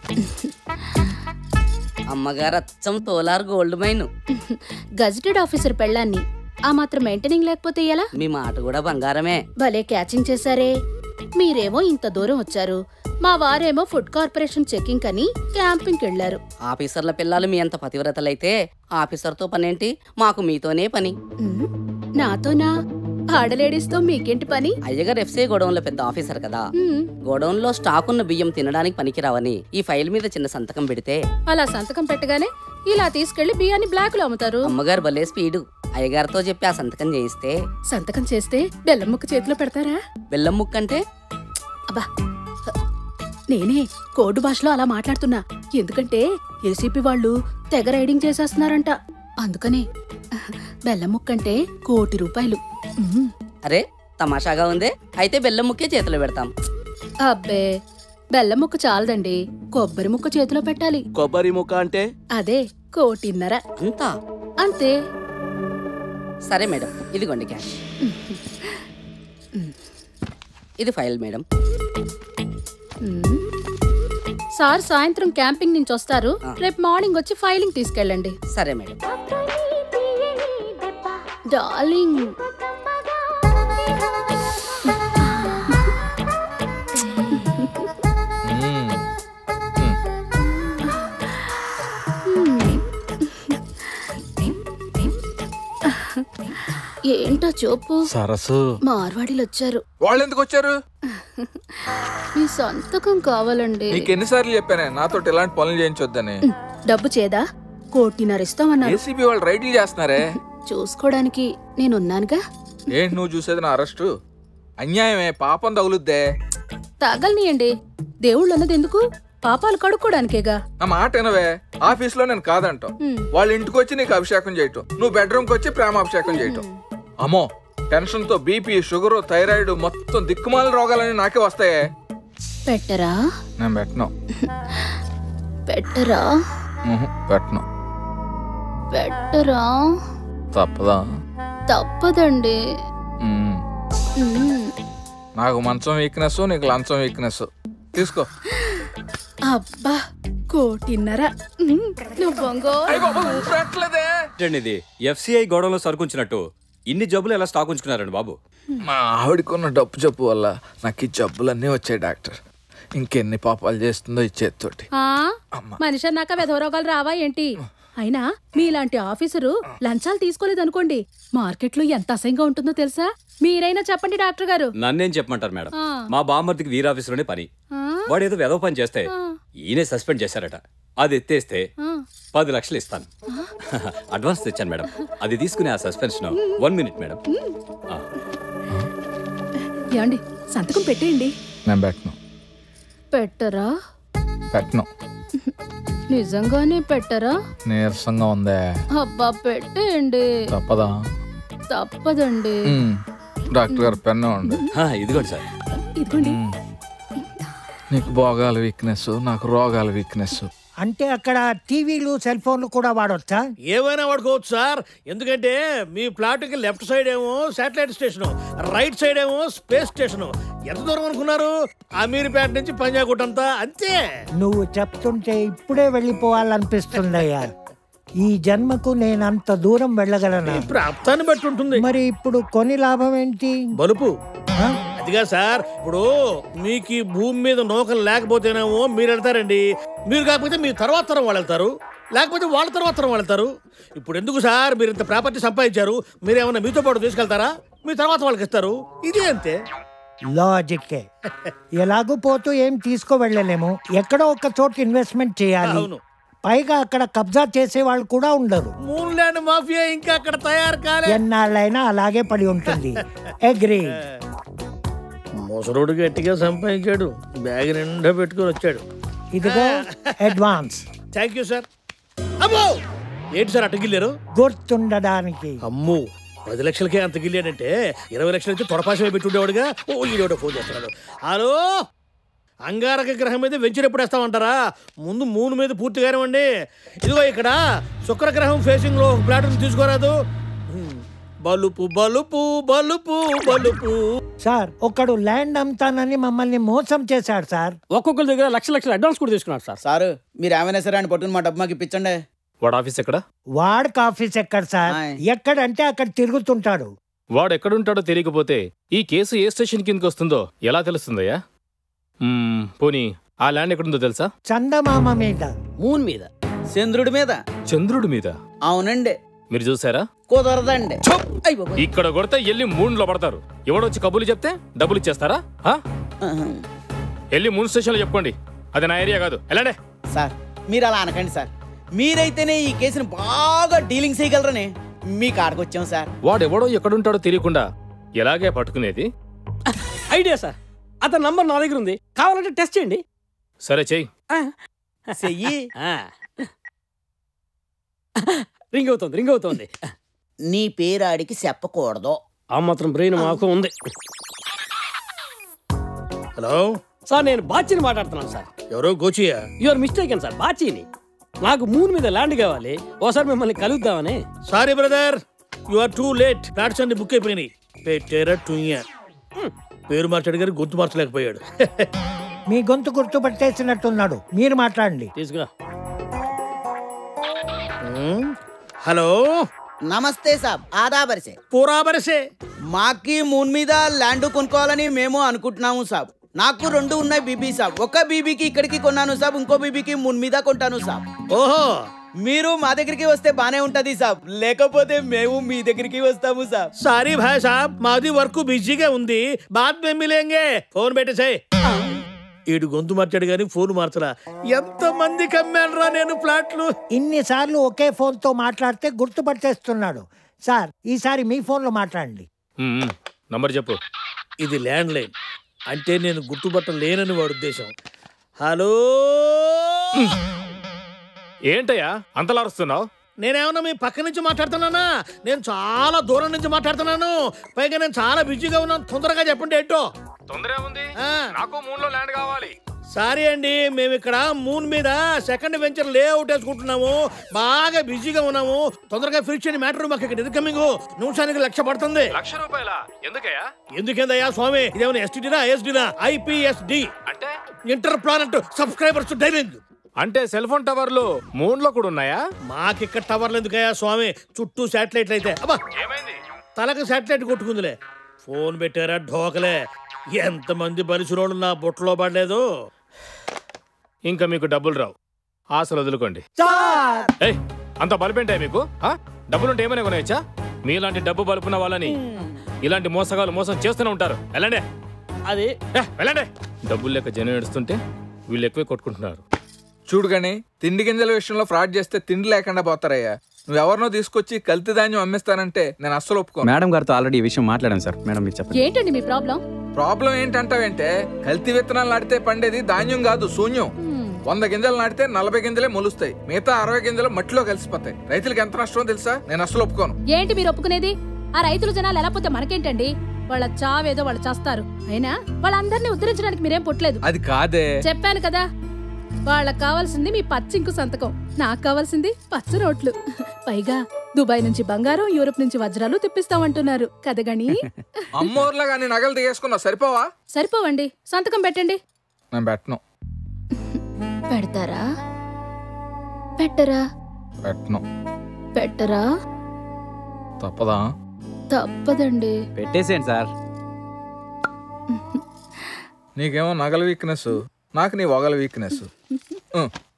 అమ్మగారు అచ్చం Kolar gold mine gazetted officer పెళ్ళాన్ని ఆ మాత్రం మెయింటెనింగ్ లేకపోతే ఎలా మీ మాట కూడా బంగారమే భలే క్యాచింగ్ చేశారే మీరేమో ఇంత దూరం వచ్చారు మా వారేమో ఫుడ్ కార్పొరేషన్ చెకింగ్ అని క్యాంపింగ్కి వెళ్లారు ఆఫీసర్ల పిల్లలు మీ అంత పతివ్రతలైతే ఆఫీసర్తో పనేంటి మాకు మీతోనే పని ఉమ్, నాతోనా ఆడలేడీస్తో మీకేంటి పని అయ్యగారు ఎఫ్సీ గోడౌన్లో పెద్ద ఆఫీసర్ కదా ఉమ్, గోడౌన్లో స్టాక్ ఉన్న బియ్యం తినడానికి పనికిరావని ఈ ఫైల్ మీద చిన్న సంతకం పెడితే అలా సంతకం పెట్టగానే ఇలా తీసుకెళ్లి బియ్యాన్ని బ్లాక్ లో అమ్ముతారు అమ్మగారు భలే స్పీడు అయ్యగారితో చెప్పి ఆ సంతకం చేయిస్తే సంతకం చేస్తే బెల్లం ముక్క చేతిలో పెడతారా బెల్లం ముక్క అంటే అబ్బా నేనే కోడ్ భాషలో అలా మాట్లాడుతున్నా ఎందుకంటే ఏసీపీ వాళ్ళు తెగ రైడింగ్ చేసేస్తున్నారంట అందుకనే బెల్లం ముక్కంటే కోటి రూపాయలు ఉమ్, అరే తమాషాగా ఉందే అయితే బెల్లం ముక్కే చేతిలో పెడతాం అబ్బే బెల్లం ముక్క చాలదండి కొబ్బరి ముక్క చేతిలో పెట్టాలి కొబ్బరి ముక్క అంటే అదే కోటిన్నర అంతా అంతే సరే మేడం ఇదిగోండి క్యాష్ ఇది ఫైల్ మేడం ఉమ్. సార్ సాయంత్రం క్యాంపింగ్ నుంచి వస్తారు ఆ. రేపు మార్నింగ్ వచ్చి ఫైలింగ్ తీసుకెళ్ళండి సరే మేడం డార్లింగ్ ఏంటో చూపు సరస్సు మార్వాడీలు వచ్చారు వాళ్ళు ఎందుకు వచ్చారు మీ సంతకం కావాలండి నీకు ఎన్నిసార్లు చెప్పానే నాతో ఇలాంటి పనులు చేయించొద్దని ఉమ్, డబ్బు చేదా కోటిన్నర ఇస్తామన్నారు ఏసీబీ వాళ్ళు రైడ్లు చేస్తున్నారే చూసుకోవడానికి నేనున్నానుగా ఏంటి నువ్వు చూసేది నా అరెస్టు అన్యాయమే పాపం తగులుద్దే తగలనియండి దేవుళ్ళు అన్నది ఎందుకు పాపాలు కడుక్కోడానికేగా నా మాట వినవే ఆఫీస్ లో నేను కాదంటాం ఉమ్. వాళ్ళ ఇంటికి వచ్చి నీకు అభిషేకం చేయటం నువ్వు బెడ్రూమ్ కి వచ్చి ప్రేమాభిషేకం చేయటం అమ్మో టెన్షన్ తో బీపీ షుగర్ థైరాయిడ్ మొత్తం దిక్కుమాల రోగాలన్నీ నాకే వస్తాయే పెట్టరా నేను పెట్టను పెట్టరా ఉహు, పెట్టను పెట్టరా తప్పదా తప్పదండి ఉమ్. ఉమ్. నాకు మంచం వీక్నెస్ నీకు లంచం వీక్నెస్ తీసుకో అబ్బా కోటిన్నర ఉమ్, నువ్వు బొంగో అయ్య బాబు, పెట్టలేదే ఏంటండి ఇది ఎఫ్సిఐ గోడంలో సరుకుంచినట్టు ఇన్ని జబ్బులు ఎలా స్టాక్ ఉంచుకున్నారండి బాబు మా ఆవిడకున్న డప్పు జబ్బు వల్ల నాకు ఈ జబ్బులన్నీ వచ్చాయి డాక్టర్ ఇంకెన్ని పాపాలు చేస్తుందో ఈ చేతితోటి ఆ అమ్మా. మనిషి అన్నాక విధవరోగాలు రావా ఏంటి అయినా మీలాంటి ఆఫీసరు లంచాలు తీసుకోలేదనుకోండి మార్కెట్లో ఎంత అసహ్యంగా ఉంటుందో తెలుసా మీరైనా చెప్పండి డాక్టర్ గారు నన్నేం చెప్పమంటారు మేడం ఆ. మా బామ్మర్దికి వీర ఆఫీసులోనే పని ఆ, వాడు ఏదో వెదవ పని చేస్తే ఆ. ఈయనే సస్పెండ్ చేశారట అది ఎత్తేస్తే ఆ. పది లక్షలు ఇస్తాను అడ్వాన్స్ తెచ్చాను మేడం అది తీసుకునే ఆ సస్పెన్షన్ వన్ మినిట్ మేడం ఆ. ఏమండి సంతకం పెట్టేయండి నేను పెట్టను పెట్టరా పెట్టను నిజంగానే పెట్టరా నీరసంగా ఉందే అబ్బా పెట్టేయండి తప్పదా తప్పదండి ఉమ్, డాక్టర్ గారు పెన్ను ఉండి ఆ, ఇదిగోండి సార్ ఇదిగోండి నీకు భోగాల వీక్నెస్ నాకు రోగాల వీక్నెస్ అంటే అక్కడ టీవీలు సెల్ ఫోన్లు కూడా వాడొచ్చా ఏమైనా వాడుకోవచ్చు సార్ ఎందుకంటే మీ ప్లాట్కి లెఫ్ట్ సైడ్ ఏమో శాటిలైట్ స్టేషన్ రైట్ సైడ్ ఏమో స్పేస్ స్టేషన్ ఎంత దూరం అనుకున్నారు అమీర్పేట నుంచి పంజాగుట్ అంతా అంతే నువ్వు చెప్తుంటే ఇప్పుడే వెళ్ళిపోవాలనిపిస్తుందయ్యా ఈ జన్మకు నేను అంత దూరం వెళ్ళగలనా ప్రాప్తాన్ని బట్టి ఉంటుంది మరి ఇప్పుడు కొని లాభం ఏంటి బలుపు ఆ? అదిగా సార్ ఇప్పుడు మీకు ఈ భూమి మీద నౌకలు లేకపోతేనేమో మీరు వెళ్తారండి మీరు కాకపోతే మీ తర్వాత తరం వాళ్ళు వెళ్తారు లేకపోతే వాళ్ళ తర్వాత తరం వాళ్ళు వెళ్తారు ఇప్పుడు ఎందుకు సార్ మీరు ఇంత ప్రాపర్టీ సంపాదించారు మీరు ఏమైనా మీతో పాటు తీసుకెళ్తారా మీ తర్వాత వాళ్ళకి ఇస్తారు ఇదే అంతే లాజిక్కే ఎలాగూ పోతూ ఏం తీసుకో వెళ్ళలేము ఎక్కడో ఒక చోట ఇన్వెస్ట్మెంట్ చేయాలి అవును పైగా అక్కడ కబ్జా చేసే వాళ్ళు కూడా ఉండరు మూన్ ల్యాండ్ మాఫియా ఇంకా అక్కడ తయారు కాలే ఎన్నాళ్ళైనా అలాగే పడి ఉంటుంది అగ్రీ ముసరుడు గట్టిగా సంపాదించాడు బ్యాగ్ నిండా పెట్టుకొని వచ్చాడు ఇదిగో అడ్వాన్స్ థ్యాంక్ యూ సార్ అమ్మో ఏంటి సార్ అటగిల్లారు గుర్తుండడానికి అమ్ము పది లక్షలకే అంత గిల్లాడంటే ఇరవై లక్షల నుంచి తొడపాశమే పెట్టి ఉండేవాడుగా ఓ ఈడోడో ఫోన్ చేస్తున్నాడు హలో అంగారక గ్రహం మీద వెంచర్ ఎప్పుడు వేస్తామంటారా ముందు మూన్ మీద పూర్తిగానే ఇవ్వండి ఇదిగో ఇక్కడ శుక్రగ్రహం ఫేసింగ్ లో ఫ్లాట్ తీసుకోరాదు హ్మ్. బలుపు బలుపు బలుపు బలుపు సార్ ఒకడు ల్యాండ్ అమ్ముతానని మమ్మల్ని మోసం చేశాడు సార్ ఒక్కొక్కరి దగ్గర లక్ష లక్షల అడ్వాన్స్ కూడా తీసుకున్నారు సార్ సారు మీరు ఏమైనా సరే అని పట్టుకుని మా డబ్బు మాకు ఇప్పించండి వాడు ఆఫీస్ ఎక్కడ వాడికి ఆఫీస్ ఎక్కడ సార్ ఆయ్. ఎక్కడంటే అక్కడ తిరుగుతుంటాడు వాడు ఎక్కడుంటాడో తెలియకపోతే ఈ కేసు ఏ స్టేషన్ కిందకి వస్తుందో ఎలా తెలుస్తుందయ్యా మ్మ్, పోనీ ఆ ల్యాండ్ ఎక్కడుందో తెలుసా చందమామ మీద మూన్ మీద చంద్రుడి మీద చంద్రుడి మీద అవునండి మీరు చూసారా కుదరదండి అయ్ బాబోయ్. ఇక్కడ కొడితే ఎల్లి మూన్లో పడతారు ఎవడొచ్చి కబుర్లు చెప్తే డబ్బులు ఇచ్చేస్తారా ఆ? ఆహా. ఎల్లి మూన్ స్టేషన్లో చెప్పుకోండి అది నా ఏరియా కాదు ఎలాండే సార్ మీరు అలా అనకండి సార్ మీరైతేనే ఈ కేసుని బాగా డీలింగ్ చేయగలరని మీ కాడకు వచ్చాం సార్ వాడెవడో ఎక్కడుంటాడో తెలియకుండా ఎలాగే పట్టుకునేది ఐడియా సార్ అతని నంబర్ నా దగ్గర ఉంది కావాలంటే టెస్ట్ చేయండి సరే చెయ్యి చెయ్యి రింగ్ అవుతుంది రింగ్ అవుతుంది నీ పేరు ఆడికి చెప్పకూడదు ఆ మాత్రం బ్రెయిన్ మాకు ఉంది హలో సార్ నేను బాచిని మాట్లాడుతున్నాను సార్ ఎవరో గోచియా యువర్ మిస్టేక్ సార్ బాచీని నాకు మూన్ మీద ల్యాండ్ కావాలి ఓసారి మిమ్మల్ని కలుద్దామని sorry brother you are too late flats అన్ని బుక్ అయిపోయినాయి పెట్టేరా టూయ్యా పేరు మార్చాడు గారు గొంతు మార్చలేకపోయాడు మీ గొంతు గుర్తుపట్టేసినట్టున్నాడు మీరు మాట్లాడండి తీసుకురా హ్మ్. హలో నమస్తే సాబ్ ఆదా బరిసే పూరా బరసే మాకి మూన్ మీద ల్యాండ్ కొనుక్కోవాలని మేము అనుకుంటున్నాము సాబ్ నాకు రెండు ఉన్నాయి బీబీ సాబ్ ఒక బీబీకి ఇక్కడికి కొన్నాను సాబ్ ఇంకో బీబీకి మూన్ మీద కొంటాను సాబ్ ఓహో మీరు మా దగ్గరికి వస్తే బానే ఉంటది సాబ్ లేకపోతే మేము మీ దగ్గరికి వస్తాము సాబ్ సారీ భాయ్ సాబ్ మాది వర్క్ బిజీగా ఉంది బాద్ మే మిలేంగే ఫోన్ పెట్టేసాయి ఈడు గొంతు మార్చాడు కానీ ఫోన్ మార్చరా ఎంత మంది కమ్మానురా నేను ఫ్లాట్లు ఇన్నిసార్లు ఒకే ఫోన్తో మాట్లాడితే గుర్తుపట్టేస్తున్నాడు సార్ ఈసారి మీ ఫోన్లో మాట్లాడండి మ్మ్, మ్మ్. నంబర్ చెప్పు ఇది ల్యాండ్ లైన్ అంటే నేను గుర్తుపట్ట లేనని వాడు ఉద్దేశం హలో ఏంటయ్యా అంతలా అరుస్తున్నావు నేనేమన్నా మీ పక్క నుంచి మాట్లాడుతున్నానా నేను చాలా దూరం నుంచి మాట్లాడుతున్నాను పైగా నేను చాలా బిజీగా ఉన్నాను తొందరగా చెప్పండి ఏంటో తొందర ఏముంది ఆ, నాకు మూన్ లో ల్యాండ్ కావాలి సారీ అండి మేము ఇక్కడ మూన్ మీద సెకండ్ వెంచర్ లేఅవుట్ వేసుకుంటున్నాము బాగా బిజీగా ఉన్నాము తొందరగా ఫినిష్ చేయని మ్యాటర్ మాకు ఇక్కడ ఇన్కమింగ్ నిమిషానికి లక్ష పడుతుంది లక్ష రూపాయల ఎందుకయ్యా ఎందుకేందయ్యా స్వామి ఇదేమైనా ఎస్టీడీనా ఐఎస్డీనా ఐపీఎస్డి అంటే ఇంటర్ ప్లానెట్ సబ్స్క్రైబర్స్ డైలింగ్ అంటే సెల్ ఫోన్ టవర్లు మూన్ లో కూడా ఉన్నాయా మాకిక్కడ టవర్లు ఎందుకయ్యా స్వామి చుట్టూ శాటిలైట్లు అయితే అబ్బా ఏమైంది తలకు శాటిలైట్ కొట్టుకుందిలే ఫోన్ పెట్టారా ఢోకలే ఎంతమంది బలిసినోళ్ళు నా బుట్టలో పడలేదు ఇంకా మీకు డబ్బులు రావు ఆశలు వదులుకోండి సార్ ఏయ్ అంత బలిపేంటాయి మీకు ఆ? డబ్బులుంటే ఏమైనా కొనేయచ్చా మీలాంటి డబ్బు బలుపున్న వాళ్ళని ఇలాంటి మోసగాలు మోసం చేస్తూనే ఉంటారు వెళ్ళండి అది ఏ, వెళ్ళండి డబ్బులు లెక్క జనం ఏడుస్తుంటే వీళ్ళు ఎక్కువే కొట్టుకుంటున్నారు చూడు గాని తిండి గింజల విషయంలో ఫ్రాడ్ చేస్తే తిండి లేకుండా పోతారయ్యా నువ్వెవరినో తీసుకొచ్చి కల్తీ ధాన్యం అమ్మిస్తానంటే నేను అస్సలు ఒప్పుకోను మేడం గారితో ఆల్రెడీ ఈ విషయం మాట్లాడాను సార్ మేడం మీరు చెప్పండి ఏంటండి మీ ప్రాబ్లం ప్రాబ్లం ఏంటంటావేంటే కల్తీ విత్తనాలు నాటితే పండేది ధాన్యం కాదు శూన్యం వంద గింజలు నాటితే నలభై గింజలే మొలుస్తాయి మిగతా అరవై గింజలు మట్టిలో కలిసిపోతాయి రైతులకు ఎంత నష్టమో తెలుసా నేను అస్సలు ఒప్పుకోను ఏంటి మీరు ఒప్పుకునేది ఆ రైతులు జనాలు ఎలా పోతే మనకేంటండి వాళ్ళ చావేదో వాళ్ళు చేస్తారు అయినా వాళ్ళందరినీ ఉద్ధరించడానికి మీరేం పుట్టలేదు అది కాదే చెప్పాను కదా వాళ్ళకి కావాల్సింది మీ పచ్చింకు సంతకం నాకు కావాల్సింది పచ్చ రోట్లు పైగా దుబాయ్ నుంచి బంగారం యూరోప్ నుంచి వజ్రాలు తెప్పిస్తామంటున్నారు కదగని అమ్మోర్లా కానీ నగలు తీసేసుకున్నావు సరిపోవా సరిపోవండి సంతకం పెట్టండి నేను పెట్టను పెడతారా పెట్టరా పెట్టను పెట్టరా తప్పదా తప్పదండి పెట్టేసేయండి సార్ నీకేమో నగల వీక్నెస్ నాకు నీ వగల వీక్నెస్